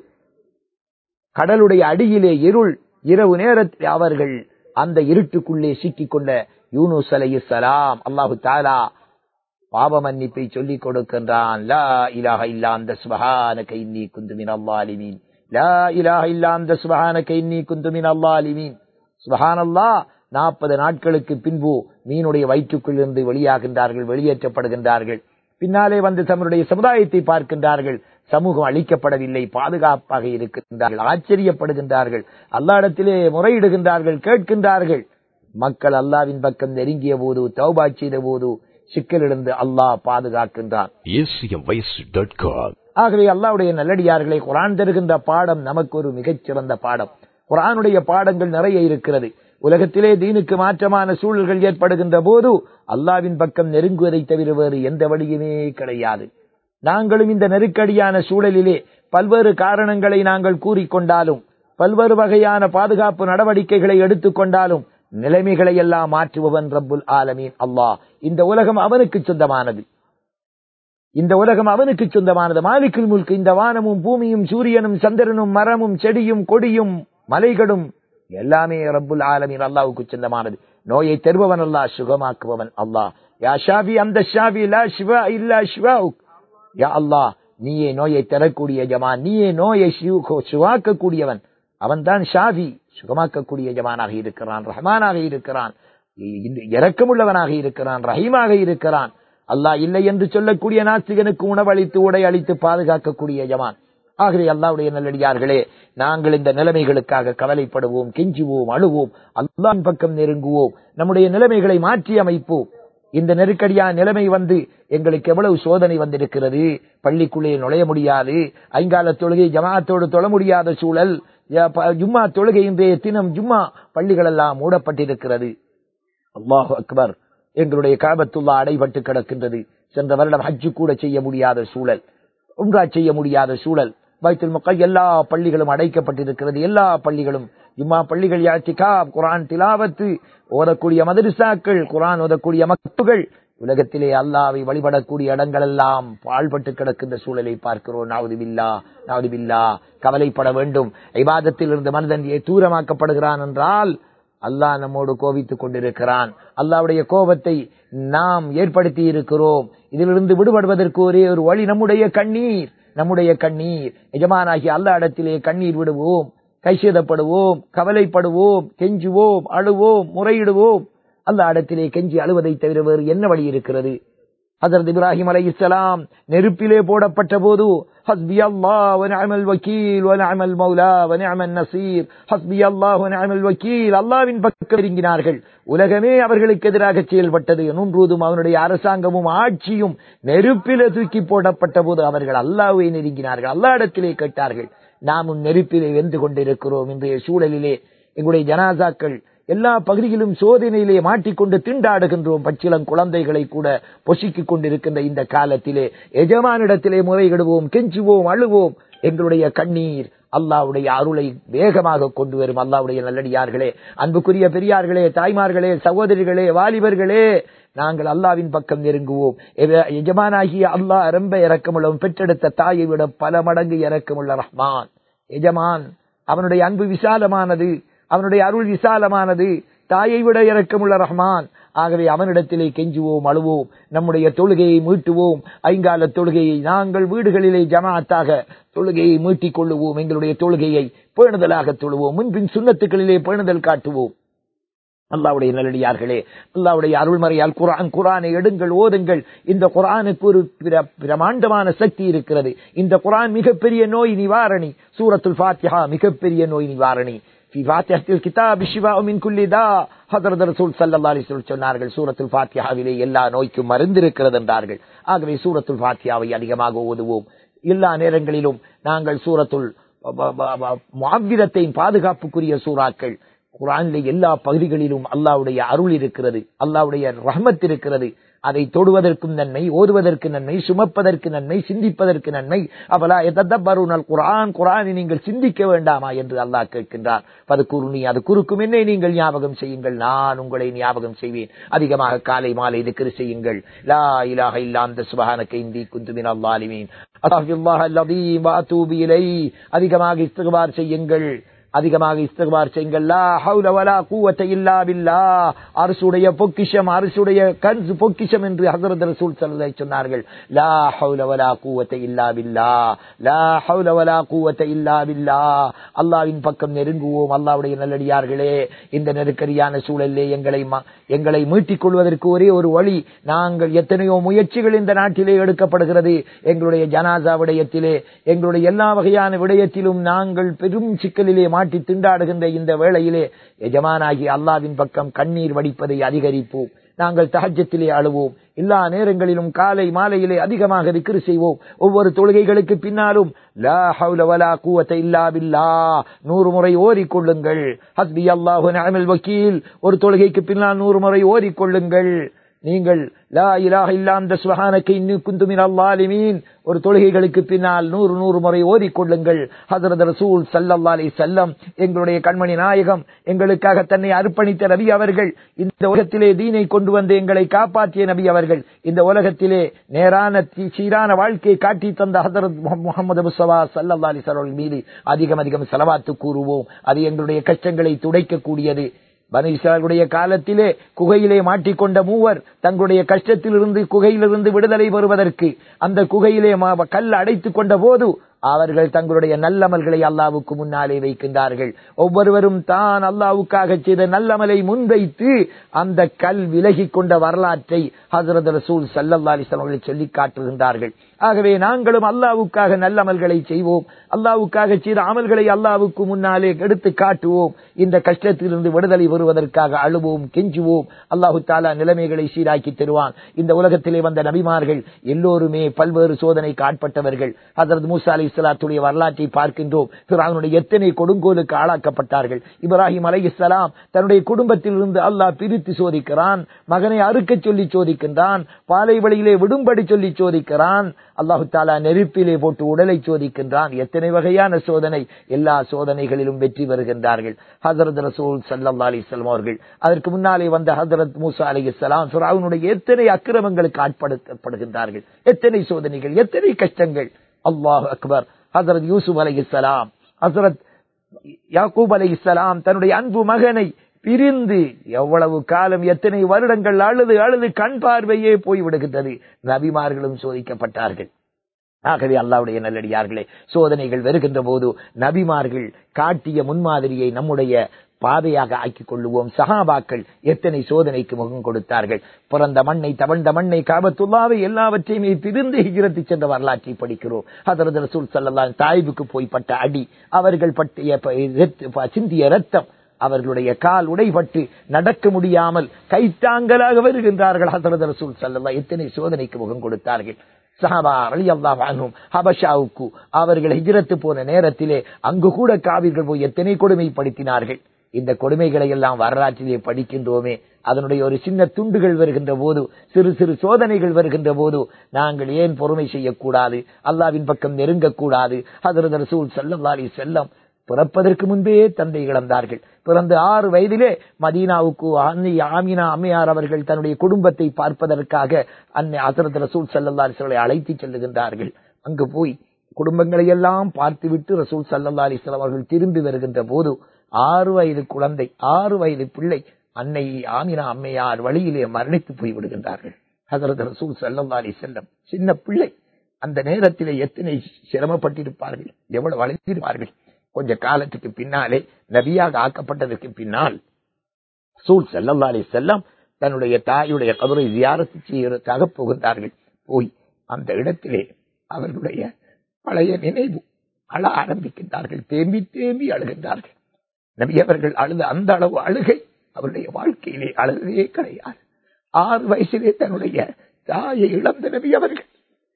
கடலுடைய அடியிலே இருள் இரவு நேரத்தில் அவர்கள் அந்த இருட்டுக்குள்ளே சிக்கிக் கொண்ட யூனுஸ் அலைஹிஸ்ஸலாம் அல்லாஹு தாலா பாவ மன்னிப்பை சொல்லிக் கொடுக்கின்றான் லா இலாஹ இல்லா அந்த சுபஹானக இன்னி குந்து மின் அல்லாலிமீன் லா இலாஹ இல்லா அந்த சுபஹானக இன்னி குந்து மின் அல்லாலிமீன் சுபஹானல்லாஹ் நாற்பது நாட்களுக்கு பின்பு மீனுடைய வயிற்றுக்குள் இருந்து வெளியாகின்றார்கள் வெளியேற்றப்படுகின்றார்கள் பின்னாலே வந்து தம்முடைய சமுதாயத்தை பார்க்கின்றார்கள் சமூகம் அளிக்கப்படவில்லை பாதுகாப்பாக இருக்கின்றார்கள் ஆச்சரியப்படுகின்றார்கள் அல்லாடத்திலே முறையிடுகின்றார்கள் கேட்கின்றார்கள் மக்கள் அல்லாவின் பக்கம் நெருங்கிய போது தௌபா செய்த போது சிக்கலிலிருந்து அல்லாஹ் பாதுகாக்கின்றான் acmvoice.com. ஆகவே அல்லாஹ்வுடைய நல்லடியார்களே குரான் தருகின்ற பாடம் நமக்கு ஒரு மிகச்சிறந்த பாடம் குரானுடைய பாடங்கள் நிறைய இருக்கிறது உலகத்திலே தீனுக்கு மாற்றமான சூழல்கள் ஏற்படுகின்ற போது அல்லாவின் பக்கம் நெருங்குவதை தவிர வேறு எந்த வழியுமே கிடையாது நாங்களும் இந்த நெருக்கடியான சூழலிலே பல்வேறு காரணங்களை நாங்கள் கூறிக்கொண்டாலும் பல்வேறு வகையான பாதுகாப்பு நடவடிக்கைகளை எடுத்துக்கொண்டாலும் நிலைமைகளை எல்லாம் மாற்றுபவன் ரப்புல் ஆலமீன் அல்லாஹ் இந்த உலகம் அவனுக்கு சொந்தமானது இந்த உலகம் அவனுக்கு சொந்தமானது மாலிக்குல் முல்க் இந்த வானமும் பூமியும் சூரியனும் சந்திரனும் மரமும் செடியும் கொடியும் மலைகளும் எல்லாமே ரப்புல் ஆலமீன் அல்லாஹ்வுக்கு சொந்தமானது நோயை தருபவன் அல்லாஹ் சுகமாக்குபவன் அல்லாஹ் யா ஷாபி அந்த ஷாபி லா ஷிவா இல்லா ஷிவாவுக் யா அல்லாஹ் நீயே நோயை தரக்கூடிய ஜமான் நீயே நோயை ஷிவு- சுவாக்கக்கூடியவன் அவன்தான் ஷாஃபி சுகமாக்கக்கூடிய ஜமானாக இருக்கிறான் ரஹ்மானாக இருக்கிறான் இ- இரக்கமுள்ளவனாக இருக்கிறான் ரஹீமாக இருக்கிறான் அல்லாஹ் இல்லை என்று சொல்லக்கூடிய நாஸ்திகனுக்கு உணவளித்து உடை அளித்து பாதுகாக்கக்கூடிய ஜமான் ஆகவே அல்லாஹ்வுடைய நல்லடியார்களே நாங்கள் இந்த நிலைமைகளுக்காக கவலைப்படுவோம் கெஞ்சுவோம் அழுவோம் அல்லாஹ்வின் பக்கம் நெருங்குவோம் நம்முடைய நிலைமைகளை மாற்றி அமைப்போம் இந்த நெருக்கடியான நிலைமை வந்து எங்களுக்கு எவ்வளவு சோதனை வந்திருக்கிறது பள்ளிக்குள்ளே நுழைய முடியாது ஐங்கால தொழுகை ஜமாத்தோடு தொழ முடியாத சூழல் ய- ப- ஜும்மா தொழுகை இன்றைய தினம் ஜும்மா பள்ளிகள் எல்லாம் மூடப்பட்டிருக்கிறது அல்லாஹு அக்பர் எங்களுடைய காபத்துல்லா அடைபட்டு கிடக்கின்றது சென்ற வருடம் ஹஜ்ஜு கூட செய்ய முடியாத சூழல் உம்ரா செய்ய முடியாத சூழல் பைத்துல் முக்கை எல்லா பள்ளிகளும் அடைக்கப்பட்டிருக்கிறது எல்லா பள்ளிகளும் ஜும்மா பள்ளிகள் யாத்திகா குரான் திலாவத்து ஓதக்கூடிய மதரிசாக்கள் குரான் ஓதக்கூடிய மக்கள் உலகத்திலே அல்லாவை வழிபடக்கூடிய இடங்கள் எல்லாம் பாழ்பட்டு கிடக்கின்ற சூழலை பார்க்கிறோம் நாவது பில்லா நாவது பில்லா கவலைப்பட வேண்டும் ஐபாதத்தில் இருந்து மனிதன் ஏ- தூரமாக்கப்படுகிறான் என்றால் அல்லாஹ் நம்மோடு கோபித்துக் கொண்டிருக்கிறான் அல்லாஹ்வுடைய கோபத்தை நாம் ஏற்படுத்தி இருக்கிறோம் இதிலிருந்து விடுபடுவதற்கு ஒரே ஒரு வழி நம்முடைய கண்ணீர் நம்முடைய கண்ணீர் எஜமானாகி அல்லாஹ் இடத்திலே கண்ணீர் விடுவோம் கைசேதப்படுவோம் கவலைப்படுவோம் கெஞ்சுவோம் அழுவோம் முறையிடுவோம் அல்லாஹ் இடத்திலே கெஞ்சி அழுவதை தவிர வேறு என்ன வழி இருக்கிறது ஹசரத் இப்ராஹிம் அலை இஸ்லாம் நெருப்பிலே போடப்பட்ட போது ஹஸ்பி அல்லாஹ் வனிஅமல் வக்கீல் வனிஅமல் மௌலா வனிஅமல் நசீர் ஹஸ்பி அல்லாஹ் வனிஅமல் வக்கீல் அல்லாஹ்வின் பக்கம் நெருங்கினார்கள் உலகமே அவர்களுக்கு எதிராக செயல்பட்டது நூன்றூதும் அவனுடைய அரசாங்கமும் ஆட்சியும் நெருப்பிலே தூக்கி போடப்பட்ட போது அவர்கள் அல்லாஹ்வை நெருங்கினார்கள் அல்லாஹ்விடத்திலே கேட்டார்கள் நாமும் நெருப்பிலே வெந்து கொண்டிருக்கிறோம் இன்றைய சூழலிலே எங்களுடைய ஜனாசாக்கள் எல்லா பகுதியிலும் சோதனையிலே மாட்டிக்கொண்டு திண்டாடுகின்றோம் பச்சிளம் குழந்தைகளை கூட பொசிக்கிக் கொண்டிருக்கின்ற இந்த காலத்திலே எஜமானிடத்திலே முறையிடுவோம் கெஞ்சுவோம் அழுவோம் எங்களுடைய கண்ணீர் அல்லாவுடைய அருளை வேகமாக கொண்டு வரும் அல்லாவுடைய நல்லடியார்களே அன்புக்குரிய பெரியார்களே தாய்மார்களே சகோதரிகளே வாலிபர்களே நாங்கள் அல்லாவின் பக்கம் நெருங்குவோம் எவ- எஜமானாகிய அல்லாஹ் ரொம்ப இறக்கமுள்ளவன் பெற்றெடுத்த தாயை விட பல மடங்கு இறக்கமுள்ள ரஹ்மான் எஜமான் அவனுடைய அன்பு விசாலமானது அவனுடைய அருள் விசாலமானது தாயை விட இறக்கமுள்ள ரஹ்மான் ஆகவே அவனிடத்திலே கெஞ்சுவோம் அழுவோம் நம்முடைய தொழுகையை மீட்டுவோம் ஐங்கால தொழுகையை நாங்கள் வீடுகளிலே ஜமாத்தாக தொழுகையை மீட்டிக் கொள்ளுவோம் எங்களுடைய தொழுகையை பேணுதலாக தொழுவோம் முன்பின் சுண்ணத்துக்களிலே பேணுதல் காட்டுவோம் அல்லாவுடைய நல்லடியார்களே அல்லாவுடைய அருள்மறையால் குரான் குரானை எடுங்கள் ஓதுங்கள் இந்த குரானுக்கு ஒரு பிர- பிரமாண்டமான சக்தி இருக்கிறது இந்த குரான் மிகப்பெரிய நோய் நிவாரணி சூரத்துல் ஃபாத்திஹா மிகப்பெரிய நோய் நிவாரணி في فاتحة الكتاب شفاء من كل داء ஹதரத் ரசூல் ஸல்லல்லாஹு அலைஹி வஸல்லம் சொன்னார்கள் சூரத்துல் ஃபாத்திஹாவிலே எல்லா நோய்க்கும் மருந்து இருக்கிறது என்றார்கள் ஆகவே சூரத்துல் ஃபாத்திஹாவை அதிகமாக ஓதுவோம் எல்லா நேரங்களிலும் நாங்கள் சூரத்துல் முஅவ்விதத்தை பாதுகாப்புக்குரிய சூறாக்கள் குரானிலே எல்லா பகுதிகளிலும் அல்லாவுடைய அருள் இருக்கிறது அல்லாவுடைய ரஹ்மத் இருக்கிறது அதை தொடுவதற்கும் நன்மை ஓதுவதற்கு நன்மை சுமப்பதற்கு நன்மை சிந்திப்பதற்கு நன்மை அவலா எதப்பருணல் குரான் குரானை நீங்கள் சிந்திக்க வேண்டாமா என்று அல்லாஹ் கேட்கின்றார் அது குருணி அது குறுக்கும் என்னை நீங்கள் ஞாபகம் செய்யுங்கள் நான் உங்களை ஞாபகம் செய்வேன் அதிகமாக காலை மாலை திக்ரு செய்யுங்கள் லா இலாஹ இல்லா அந்த சுபஹானக இந்தி குந்துமின் அல்லாலிமீன் அல்லாஹ் அல்லதீம் வாத்தூபி இலை அதிகமாக இஸ்திக்பார் செய்யுங்கள் அதிகமாக இஸ்திக்பார் செய்யுங்கள் லா ஹவுல வலா குவத்த இல்லா பில்லா அரசுடைய பொக்கிஷம் அரசுடைய கன்ஸ் பொக்கிஷம் என்று ஹஸரத் ரசூல் ஸல்லல்லாஹு அலைஹி சொன்னார்கள் லா ஹவுல வலா குவத்த இல்லா பில்லா லா ஹவுல வலா குவத்த இல்லா பில்லா அல்லாஹ்வின் பக்கம் நெருங்குவோம் அல்லாஹ்வுடைய நல்லடியார்களே இந்த நெருக்கடியான சூழலிலே எங்களை ம- எங்களை மீட்டிக் கொள்வதற்கு ஒரே ஒரு வழி நாங்கள் எத்தனையோ முயற்சிகள் இந்த நாட்டிலே எடுக்கப்படுகிறது எங்களுடைய ஜனாசா விடயத்திலே எங்களுடைய எல்லா வகையான விடயத்திலும் நாங்கள் பெரும் சிக்கலிலே மாட்டி திண்டாடுகின்ற இந்த வேளையிலே எஜமானாகி அல்லாவின் பக்கம் கண்ணீர் வடிப்பதை அதிகரிப்போம் நாங்கள் தஹஜத்திலே அழுவோம் எல்லா நேரங்களிலும் காலை மாலையிலே அதிகமாக திக்ரு செய்வோம் ஒவ்வொரு தொழுகைகளுக்கு பின்னாலும் லா ஹவுல வலா குவத்த இல்லா பில்லா நூறு முறை ஓதிக்கொள்ளுங்கள் ஹஸ்பி அல்லாஹு நிஅமல் வக்கீல் ஒரு தொழுகைக்கு பின்னால் நூறு முறை ஓதிக்கொள்ளுங்கள் நீங்கள் லா இலாஹ இல்லா அந்த சுபஹானக இன்னி குந்து மினல் லாலிமீன் ஒரு தொழுகைகளுக்கு பின்னால் நூறு நூறு முறை ஓதிக்கொள்ளுங்கள் ஹஜரத் ரசூல் ஸல்லல்லாஹு அலைஹி வஸல்லம் எங்களுடைய கண்மணி நாயகம் எங்களுக்காக தன்னை அர்ப்பணித்த நபி அவர்கள் இந்த உலகத்திலே தீனை கொண்டு வந்து எங்களை காப்பாற்றிய நபி அவர்கள் இந்த உலகத்திலே நேரான தி- சீரான வாழ்க்கையை காட்டி தந்த ஹஜரத் முகமது முஸ்தபா ஸல்லல்லாஹு அலைஹி வஸல்லம் மீது அதிகம் அதிகம் செலவாத்து கூறுவோம் அது எங்களுடைய கஷ்டங்களை துடைக்கக்கூடியது பனு இஸ்ராயலுடைய காலத்திலே குகையிலே மாட்டிக்கொண்ட மூவர் தங்களுடைய கஷ்டத்திலிருந்து குகையிலிருந்து விடுதலை பெறுவதற்கு அந்த குகையிலே மா- கல் அடைத்துக் கொண்ட போது அவர்கள் தங்களுடைய நல்லமல்களை அல்லாவுக்கு முன்னாலே வைக்கின்றார்கள் ஒவ்வொருவரும் தான் அல்லாவுக்காக செய்த நல்லமலை முன்வைத்து அந்த கல் விலகிக் கொண்ட வரலாற்றை ஹசரத் ரசூல் சல்லல்லா அலிஸ்லாம் அவர்கள் சொல்லி காட்டுகின்றார்கள் ஆகவே நாங்களும் அல்லாவுக்காக நல்லமல்களை செய்வோம் அல்லாவுக்காக செய்த அமல்களை அல்லாவுக்கு முன்னாலே எடுத்து காட்டுவோம் இந்த கஷ்டத்திலிருந்து விடுதலை பெறுவதற்காக அழுவோம் கெஞ்சுவோம் அல்லாஹு தாலா நிலைமைகளை சீராக்கி தருவான் இந்த உலகத்திலே வந்த நபிமார்கள் எல்லோருமே பல்வேறு சோதனைக்கு ஆட்பட்டவர்கள் ஹசரத் மூசா அலி இஸ்லாத்துடைய வரலாற்றை பார்க்கின்றோம் பிறனுடைய எத்தனை கொடுங்கோலுக்கு ஆளாக்கப்பட்டார்கள் இப்ராஹிம் அலை இஸ்லாம் தன்னுடைய குடும்பத்தில் இருந்து அல்லாஹ் பிரித்து சோதிக்கிறான் மகனை அறுக்கச் சொல்லி சோதிக்கின்றான் பாலை வழியிலே விடும்படி சொல்லி சோதிக்கிறான் அல்லாஹு தாலா நெருப்பிலே போட்டு உடலை சோதிக்கின்றான் எத்தனை வகையான சோதனை எல்லா சோதனைகளிலும் வெற்றி பெறுகின்றார்கள் ஹசரத் ரசூல் சல்லா அலிஸ்லாம் அவர்கள் அதற்கு முன்னாலே வந்த ஹசரத் மூசா அலி இஸ்லாம் ஃபிரௌனுடைய எத்தனை அக்கிரமங்களுக்கு ஆட்படுத்தப்படுகின்றார்கள் எத்தனை சோதனைகள் எத்தனை கஷ்டங்கள் அல்லாஹ் அக்பர் ஹசரத் யூசுப் அலி இஸ்லாம் ஹசரத் யாக்கூப் அலை இஸ்லாம் தன்னுடைய அன்பு மகனை பிரிந்து எவ்வளவு காலம் எத்தனை வருடங்கள் அழுது அழுது கண் பார்வையே போய்விடுகின்றது நபிமார்களும் சோதிக்கப்பட்டார்கள் ஆகவே அல்லாவுடைய நல்லடியார்களே சோதனைகள் வருகின்ற போது நபிமார்கள் காட்டிய முன்மாதிரியை நம்முடைய பாதையாக ஆக்கிக் கொள்ளுவோம் சஹாபாக்கள் எத்தனை சோதனைக்கு முகம் கொடுத்தார்கள் பிறந்த மண்ணை தவழ்ந்த மண்ணை காபத்துள்ளாவை எல்லாவற்றையுமே பிரிந்து ஹிஜரத்து சென்ற வரலாற்றை படிக்கிறோம் ஹதரத் ரசூல் ஸல்லல்லாஹு தாய்வுக்கு போய் பட்ட அடி அவர்கள் பட்டிய ப- இரத்த- சிந்திய ரத்தம் அவர்களுடைய கால் உடைபட்டு நடக்க முடியாமல் கைத்தாங்கலாக வருகின்றார்கள் ஹசரத் ரசூல் ஸல்லல்லாஹு எத்தனை சோதனைக்கு முகம் கொடுத்தார்கள் சஹாபா ரலியல்லாஹு அன்ஹும் ஹபஷாவுக்கு அவர்கள் ஹிஜ்ரத்து போன நேரத்திலே அங்கு கூட காவிர்கள் போய் எத்தனை கொடுமைப்படுத்தினார்கள் இந்த கொடுமைகளை எல்லாம் வரலாற்றிலே படிக்கின்றோமே அதனுடைய ஒரு சின்ன துண்டுகள் வருகின்ற போது சிறு சிறு சோதனைகள் வருகின்ற போது நாங்கள் ஏன் பொறுமை செய்யக்கூடாது அல்லாவின் பக்கம் நெருங்கக்கூடாது ஹதரத் ரசூல் ஸல்லல்லாஹு அலைஹி வஸல்லம் பிறப்பதற்கு முன்பே தந்தை இழந்தார்கள் பிறந்த ஆறு வயதிலே மதீனாவுக்கு அன்னை ஆமினா அம்மையார் அவர்கள் தன்னுடைய குடும்பத்தை பார்ப்பதற்காக அன்னை அசரத் ரசூல் சல்லல்லா அலிஸ்வலை அழைத்து செல்லுகின்றார்கள் அங்கு போய் குடும்பங்களை எல்லாம் பார்த்துவிட்டு ரசூல் சல்லல்லா அலிஸ்லாம் அவர்கள் திரும்பி வருகின்ற போது ஆறு வயது குழந்தை ஆறு வயது பிள்ளை அன்னை ஆமினா அம்மையார் வழியிலே மரணித்து போய் விடுகின்றார்கள் ஹசரத் ரசூல் சல்லல்லா அலி செல்லம் சின்ன பிள்ளை அந்த நேரத்திலே எத்தனை சிரமப்பட்டிருப்பார்கள் எவ்வளவு வளைந்திருப்பார்கள் கொஞ்ச காலத்துக்கு பின்னாலே நபியாக ஆக்கப்பட்டதற்கு பின்னால் சூல் செல்லல்லா அலி செல்லம் தன்னுடைய தாயுடைய கபரை ஜியாரத்து செய்வதற்காக புகுந்தார்கள் போய் அந்த இடத்திலே அவர்களுடைய பழைய நினைவு அழ ஆரம்பிக்கின்றார்கள் தேம்பி தேம்பி அழுகின்றார்கள் நபி அவர்கள் அழுத அந்த அளவு அழுகை அவருடைய வாழ்க்கையிலே அழுதே கிடையாது ஆறு வயசிலே தன்னுடைய தாயை இழந்த நபி அவர்கள்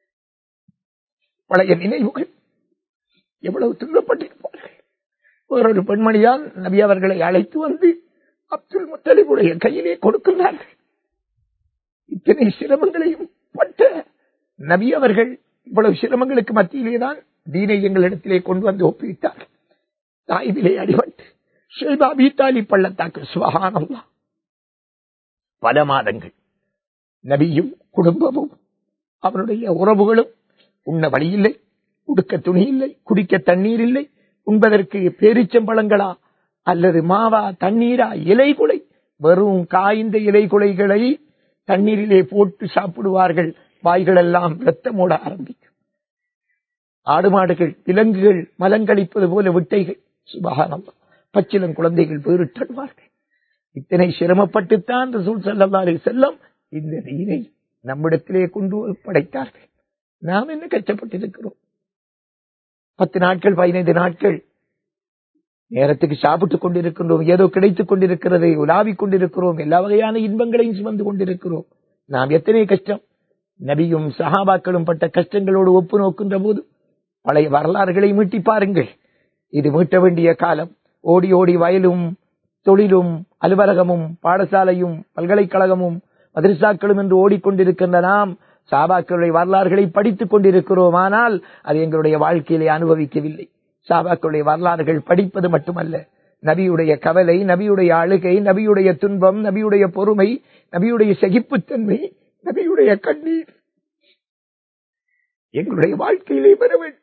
பழைய நினைவுகள் எவ்வளவு துன்பப்பட்டிருப்பார்கள் ஒரு பெண்மணியால் நபி அவர்களை அழைத்து வந்து அப்துல் முத்தலிபுடைய கையிலே கொடுக்கிறார்கள் இத்தனை சிரமங்களையும் பட்ட நபி அவர்கள் இவ்வளவு சிரமங்களுக்கு மத்தியிலேதான் தீனை எங்களிடத்திலே கொண்டு வந்து ஒப்புவித்தார் தாய்விலே அடிபட்டு ஷேபா பீத்தாலி பள்ளத்தாக்கு சுபஹானல்லா பல மாதங்கள் நபியும் குடும்பமும் அவனுடைய உறவுகளும் உண்ண வழி இல்லை உடுக்க துணி இல்லை குடிக்க தண்ணீர் இல்லை உண்பதற்கு பேரிச்சம்பழங்களா அல்லது மாவா தண்ணீரா இலை குலை வெறும் காய்ந்த இலை குலைகளை தண்ணீரிலே போட்டு சாப்பிடுவார்கள் வாய்களெல்லாம் ரத்தமோட ஆரம்பிக்கும் ஆடு மாடுகள் விலங்குகள் மலங்களிப்பது போல விட்டைகள் சுபகானம் பச்சிலம் குழந்தைகள் வேறுட்டடுவார்கள் இத்தனை சிரமப்பட்டுத்தான் ரசூல் ஸல்லல்லாஹு அலைஹி செல்லம் இந்த தீனை நம்மிடத்திலே கொண்டு படைத்தார்கள் நாம் என்ன கஷ்டப்பட்டிருக்கிறோம் பத்து நாட்கள் பதினைந்து நாட்கள் நேரத்துக்கு சாப்பிட்டுக் கொண்டிருக்கின்றோம் ஏதோ கிடைத்துக் கொண்டிருக்கிறது உலாவிக் கொண்டிருக்கிறோம் எல்லா வகையான இன்பங்களையும் சுமந்து கொண்டிருக்கிறோம் நாம் எத்தனை கஷ்டம் நபியும் சஹாபாக்களும் பட்ட கஷ்டங்களோடு ஒப்பு நோக்கின்ற போது பழைய வரலாறுகளை மீட்டி பாருங்கள் இது மீட்ட வேண்டிய காலம் ஓடி ஓடி வயலும் தொழிலும் அலுவலகமும் பாடசாலையும் பல்கலைக்கழகமும் மதரசாக்களும் என்று ஓடிக்கொண்டிருக்கின்ற நாம் சாபாக்களுடைய வரலாறுகளை படித்துக் கொண்டிருக்கிறோம் ஆனால் அது எங்களுடைய வாழ்க்கையிலே அனுபவிக்கவில்லை சாபாக்களுடைய வரலாறுகள் படிப்பது மட்டுமல்ல நபியுடைய கவலை நபியுடைய அழுகை நபியுடைய துன்பம் நபியுடைய பொறுமை நபியுடைய சகிப்புத்தன்மை நபியுடைய கண்ணீர் எங்களுடைய வாழ்க்கையிலே வர வேண்டும்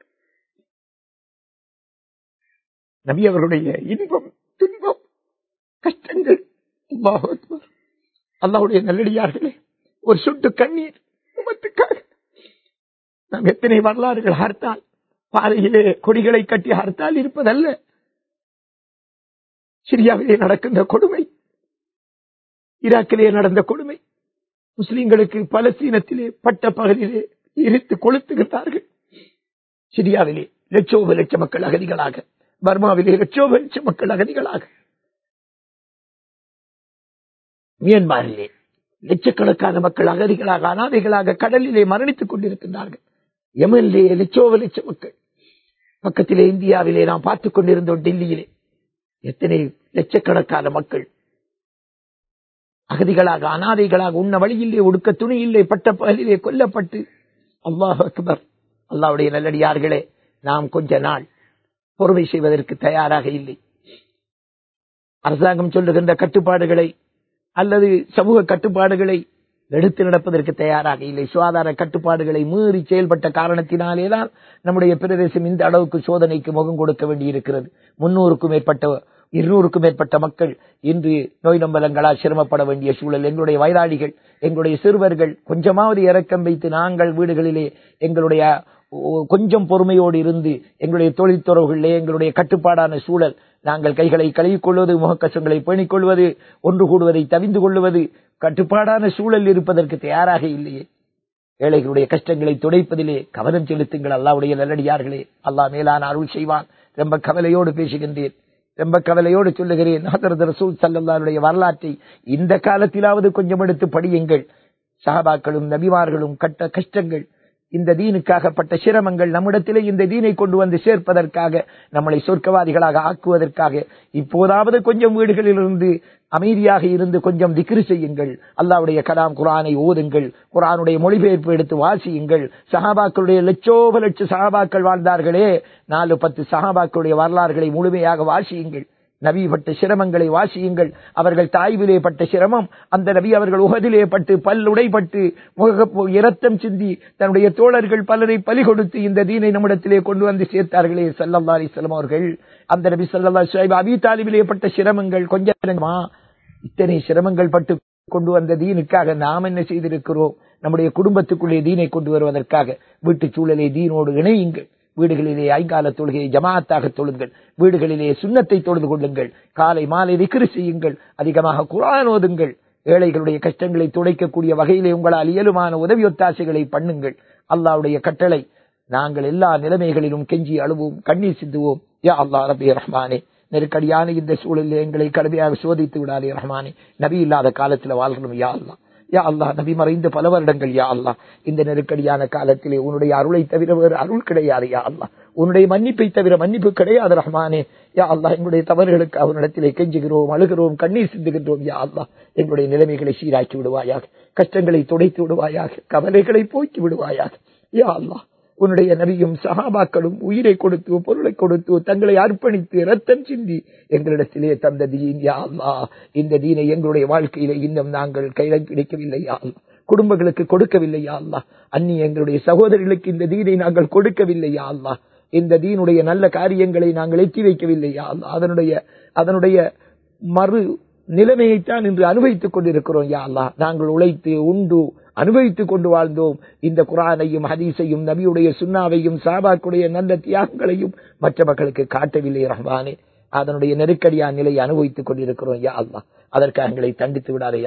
நபி அவருடைய இன்பம் துன்பம் கஷ்டங்கள் அல்லாஹ் அக்பர். அல்லாஹ்வுடைய நல்லடியார்களே ஒரு சொட்டு கண்ணீர் உமத்துக்காக நாம் எத்தனை வரலாறுகள் ஹர்த்தால் பாறையிலே கொடிகளை கட்டி ஹர்த்தால் இருப்பதல்ல சிரியாவிலே நடக்கின்ற கொடுமை ஈராக்கிலே நடந்த கொடுமை முஸ்லிம்களுக்கு பலஸ்தீனத்திலே பட்ட பகுதியிலே எரித்து கொளுத்துகிறார்கள் சிரியாவிலே லட்சோப லட்ச மக்கள் அகதிகளாக பர்மாவிலே லட்சோப லட்ச மக்கள் அகதிகளாக மியான்மரிலே லட்சக்கணக்கான மக்கள் அகதிகளாக அனாதைகளாக கடலிலே மரணித்துக் கொண்டிருக்கின்றார்கள் எமனிலே லட்சோப லட்ச மக்கள் பக்கத்திலே இந்தியாவிலே நாம் பார்த்துக் கொண்டிருந்தோம் டெல்லியிலே எத்தனை லட்சக்கணக்கான மக்கள் அகதிகளாக அனாதைகளாக உண்ண வழியிலே உடுக்க துணியில்லை பட்ட பகலிலே கொல்லப்பட்டு அல்லாஹ் அக்பர் அல்லாவுடைய நல்லடியார்களே நாம் கொஞ்ச நாள் பொறுமை செய்வதற்கு தயாராக இல்லை அரசாங்கம் சொல்லுகின்ற கட்டுப்பாடுகளை அல்லது சமூக கட்டுப்பாடுகளை எடுத்து நடப்பதற்கு தயாராக இல்லை சுகாதார கட்டுப்பாடுகளை மீறி செயல்பட்ட காரணத்தினாலேதான் நம்முடைய பிரதேசம் இந்த அளவுக்கு சோதனைக்கு முகம் கொடுக்க வேண்டியிருக்கிறது முன்னூறுக்கும் மேற்பட்ட இருநூறுக்கும் மேற்பட்ட மக்கள் இன்று நோய் நம்பலங்களால் சிரமப்பட வேண்டிய சூழல் எங்களுடைய வயதாளிகள் எங்களுடைய சிறுவர்கள் கொஞ்சமாவது இறக்கம் வைத்து நாங்கள் வீடுகளிலே எங்களுடைய ஓ- கொஞ்சம் பொறுமையோடு இருந்து எங்களுடைய தொழில்துறவுகளிலே எங்களுடைய கட்டுப்பாடான சூழல் நாங்கள் கைகளை கழுவிக் கொள்வது முகக்கசங்களை பேணிக் கொள்வது ஒன்று கூடுவதை தவிந்து கொள்வது கட்டுப்பாடான சூழல் இருப்பதற்கு தயாராக இல்லையே ஏழைகளுடைய கஷ்டங்களை துடைப்பதிலே கவனம் செலுத்துங்கள் அல்லாவுடைய நல்லடியார்களே அல்லாஹ் மேலான அருள் செய்வான் ரொம்ப கவலையோடு பேசுகின்றேன் ரொம்ப கவலையோடு சொல்லுகிறேன் ஹதரத் ரசூல் சல்லல்லாஹுடைய வரலாற்றை இந்த காலத்திலாவது கொஞ்சம் எடுத்து படியுங்கள் சஹாபாக்களும் நபிமார்களும் கட்ட கஷ்டங்கள் இந்த தீனுக்காக பட்ட சிரமங்கள் நம்மிடத்திலே இந்த தீனை கொண்டு வந்து சேர்ப்பதற்காக நம்மளை சொர்க்கவாதிகளாக ஆக்குவதற்காக இப்போதாவது கொஞ்சம் வீடுகளிலிருந்து அமைதியாக இருந்து கொஞ்சம் திக்ரு செய்யுங்கள் அல்லாவுடைய கலாம் குரானை ஓதுங்கள் குரானுடைய மொழிபெயர்ப்பு எடுத்து வாசியுங்கள் சஹாபாக்களுடைய லட்சோப லட்ச சஹாபாக்கள் வாழ்ந்தார்களே நாலு பத்து சஹாபாக்களுடைய வரலாறுகளை முழுமையாக வாசியுங்கள் நபி பட்ட சிரமங்களை வாசியுங்கள் அவர்கள் தாய்விலே பட்ட சிரமம் அந்த நபி அவர்கள் உகதிலே பட்டு பல்லுடைப்பட்டு முக இரத்தம் சிந்தி தன்னுடைய தோழர்கள் பலரை பலி கொடுத்து இந்த தீனை நம்மிடத்திலே கொண்டு வந்து சேர்த்தார்களே சல்லல்லா அலிஸ்லாம் அவர்கள் அந்த நபி சல்லல்லா சுஹைப் அபி தாலிபிலே பட்ட சிரமங்கள் கொஞ்சம் நெஞ்சமா? இத்தனை சிரமங்கள் பட்டு கொண்டு வந்த தீனுக்காக நாம் என்ன செய்திருக்கிறோம் நம்முடைய குடும்பத்துக்குள்ளே தீனை கொண்டு வருவதற்காக வீட்டுச் சூழலை தீனோடு இணையுங்கள் வீடுகளிலே ஐங்கால தொழுகையை ஜமாத்தாக தொழுங்கள் வீடுகளிலே சுண்ணத்தை தொழுது கொள்ளுங்கள் காலை மாலை விக்கிரி செய்யுங்கள் அதிகமாக குரான் ஓதுங்கள் ஏழைகளுடைய கஷ்டங்களை துடைக்கக்கூடிய வகையிலே உங்களால் இயலுமான உதவி ஒத்தாசைகளை பண்ணுங்கள் அல்லாவுடைய கட்டளை நாங்கள் எல்லா நிலைமைகளிலும் கெஞ்சி அழுவோம் கண்ணீர் சிந்துவோம் யா அல்லா ரபி ரஹ்மானே நெருக்கடியான இந்த சூழலில் எங்களை கடுமையாக சோதித்து விடாதே ரஹ்மானே நபி இல்லாத காலத்தில் வாழ்கிறோம் யா அல்லா யா அல்லாஹ் நபி மறைந்து பல வருடங்கள் யா அல்லாஹ் இந்த நெருக்கடியான காலத்திலே உன்னுடைய அருளை தவிர வேறு அருள் கிடையாது யா அல்லாஹ் உன்னுடைய மன்னிப்பை தவிர மன்னிப்பு கிடையாது ரஹ்மானே யா அல்லாஹ் எங்களுடைய தவறுகளுக்கு அவனிடத்திலே கெஞ்சுகிறோம் அழுகிறோம் கண்ணீர் சிந்துகின்றோம் யா அல்லாஹ் எங்களுடைய நிலைமைகளை சீராக்கி விடுவாயாக கஷ்டங்களை துடைத்து விடுவாயாக கவலைகளை போக்கி விடுவாயாக யா அல்லாஹ் உன்னுடைய நபியும் சஹாபாக்களும் உயிரை கொடுத்து பொருளை கொடுத்து தங்களை அர்ப்பணித்து ரத்தம் சிந்தி எங்களிடத்திலே தந்த தீன் யா அல்லாஹ் இந்த தீனை எங்களுடைய வாழ்க்கையில இன்னும் நாங்கள் கையில பிடிக்கவில்லை யா அல்லாஹ் குடும்பங்களுக்கு கொடுக்கவில்லை யா அல்லாஹ் அந்நி எங்களுடைய சகோதரிகளுக்கு இந்த தீனை நாங்கள் கொடுக்கவில்லை யா அல்லாஹ் இந்த தீனுடைய நல்ல காரியங்களை நாங்கள் எட்டி வைக்கவில்லை யா அல்லாஹ் அதனுடைய அதனுடைய மறு நிலைமையைத்தான் இன்று அனுபவித்துக் கொண்டிருக்கிறோம் யா அல்லாஹ் நாங்கள் உழைத்து உண்டு அனுபவித்துக் கொண்டு வாழ்ந்தோம் இந்த குரானையும் ஹதீஸையும் நபியுடைய சுண்ணாவையும் சாபாக்குடைய நல்ல தியாகங்களையும் மற்ற மக்களுக்கு காட்டவில்லை ரஹ்மானே அதனுடைய நெருக்கடியான நிலையை அனுபவித்துக் கொண்டிருக்கிறோம் யா அல்லாஹ் அதற்காக எங்களை தண்டித்து விடாதே யா அல்லாஹ்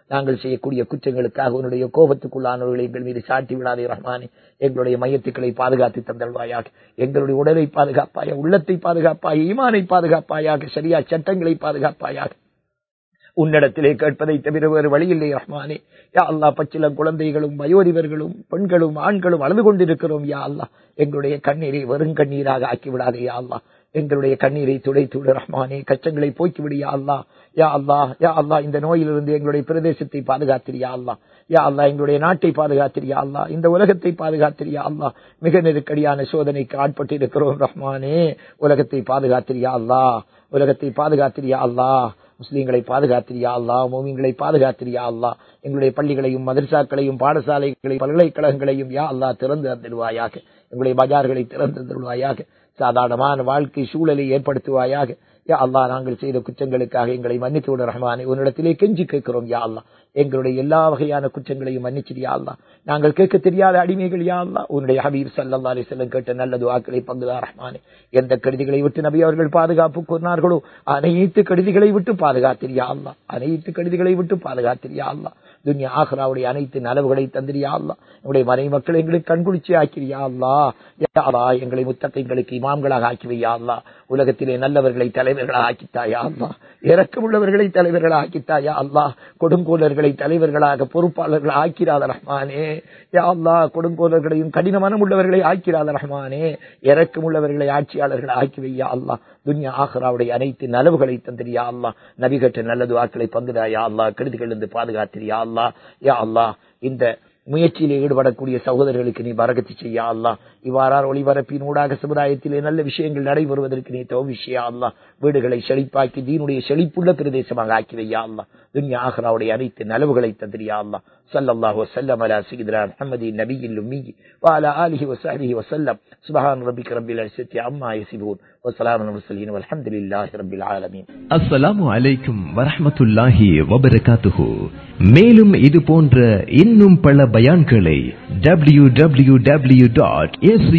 நாங்கள் செய்யக்கூடிய குற்றங்களுக்காக உன்னுடைய கோபத்துக்குள்ளானவர்களை எங்கள் மீது சாட்டி விடாதே ரஹ்மானே எங்களுடைய மையத்துக்களை பாதுகாத்து தந்தல்வாயாக எங்களுடைய உடலை பாதுகாப்பாயாக உள்ளத்தை பாதுகாப்பாயாக ஈமானை பாதுகாப்பாயாக சரியா சட்டங்களை பாதுகாப்பாயாக உன்னிடத்திலே கேட்பதை தவிர வேறு வழியில்லை ரஹ்மானே யா அல்லா பச்சிலம் குழந்தைகளும் வயோதிபர்களும் பெண்களும் ஆண்களும் அழுது கொண்டிருக்கிறோம் யா அல்லா எங்களுடைய கண்ணீரை வெறும் கண்ணீராக ஆக்கிவிடாதே யா அல்லா எங்களுடைய கண்ணீரை துடைத்து விடு ரஹ்மானே கச்சங்களை போக்கிவிடு யா அல்லா யா அல்லா யா அல்லா இந்த நோயிலிருந்து எங்களுடைய பிரதேசத்தை பாதுகாத்திரியா அல்லா யா அல்லா எங்களுடைய நாட்டை பாதுகாத்திரியா அல்லா இந்த உலகத்தை பாதுகாத்திரியா அல்லா மிக நெருக்கடியான சோதனைக்கு ஆட்பட்டு இருக்கிறோம் ரஹ்மானே உலகத்தை பாதுகாத்திரியா அல்லா உலகத்தை பாதுகாத்திரியா அல்லா முஸ்லீம்களை பாதுகாத்திரியா அல்லா மோமின்களை பாதுகாத்திரியா அல்லா எங்களுடைய பள்ளிகளையும் மதரசாக்களையும் பாடசாலைகளையும் பல்கலைக்கழகங்களையும் யா அல்லா திறந்து தந்துடுவாயாக எங்களுடைய பஜார்களை திறந்து தந்துடுவாயாக சாதாரணமான வாழ்க்கை சூழலை ஏற்படுத்துவாயாக யா அல்லா நாங்கள் செய்த குற்றங்களுக்காக எங்களை மன்னித்து விட ரஹ்மானே உன்னிடத்திலே கெஞ்சி கேட்கிறோம் யா அல்லா எங்களுடைய எல்லா வகையான குற்றங்களையும் மன்னிச்சிரு யா அல்லா நாங்கள் கேட்க தெரியாத அடிமைகள் யா அல்லா உன்னுடைய ஹபீப் சல்லா அலிசல்லம் கேட்ட நல்ல துவாக்களை பங்குதா ரஹ்மானே எந்த கருதிகளை விட்டு நபி அவர்கள் பாதுகாப்பு கூறினார்களோ அனைத்து கருதிகளை விட்டு பாதுகாத்திரியா அல்லா அனைத்து கருதிகளை விட்டு பாதுகாத்திரியா அல்லா துன்யா ஆஹ்ராவுடைய அனைத்து நலவுகளை தந்திரியா அல்லா நம்முடைய மனை மக்கள் எங்களுக்கு கண்குளிச்சு ஆக்கிரியா அல்லா யா அல்லா எங்களை முத்தகைங்களுக்கு இமாம்களாக ஆக்கி வையா அல்லா உலகத்திலே நல்லவர்களை தலைவர்களாக ஆக்கித்தாயா அல்லா இறக்கமுள்ளவர்களை தலைவர்களாக ஆக்கித்தாயா அல்லா கொடுங்கோலர்களை தலைவர்களாக பொறுப்பாளர்களாக ஆக்கிறாத ரஹ்மானே யா அல்லா கொடுங்கோலர்களையும் கடினமனம் உள்ளவர்களை ஆக்கிறாத ரஹ்மானே இறக்கமுள்ளவர்களை ஆட்சியாளர்களை ஆக்கி வையா அல்லா துன்யா ஆஹ்ராவுடைய அனைத்து நலவுகளை தந்திரியா அல்லா நபிகற்ற நல்லது ஆக்களை பங்குதாயா அல்லா கெடுதிகளிலிருந்து பாதுகாத்திரியா அல்லா யா அல்லா இந்த முயற்சியில் ஈடுபடக்கூடிய சகோதரர்களுக்கு நீ வரகத்து செய்யா அல்லா இவ்வாறான ஒளிபரப்பின் ஊடாக சமுதாயத்திலே நல்ல விஷயங்கள் நடைபெறுவதற்கு நீ தோ விஷயா அல்லா வீடுகளை செழிப்பாக்கி தீனுடைய செழிப்புள்ள பிரதேசமாக ஆக்கி வையா அல்லா துன்யா ஆஹ்ராவுடைய அனைத்து நலவுகளை தந்திரியா அல்லா சல்லல்லாஹு வசல்லம் அலா سيدنا محمد النبي الأمي وعلى آله وصحبه وسلم سبحان ربك رب العزة عما يصفون وسلام على المرسلين والحمد لله رب العالمين அஸ்ஸலாமு அலைக்கும் வரஹ்மத்துல்லாஹி வபரகாத்துஹு மேலும் இது போன்ற இன்னும் பல பயான்களை W W W dot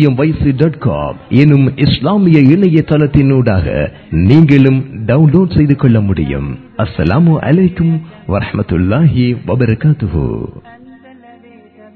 dot com எனும் இஸ்லாமிய இணையதளத்தினூடாக நீங்களும் டவுன்லோட் செய்து கொள்ள முடியும் அஸ்ஸலாமு அலைக்கும் வரஹ்மத்துல்லாஹி வபரகாத்துஹு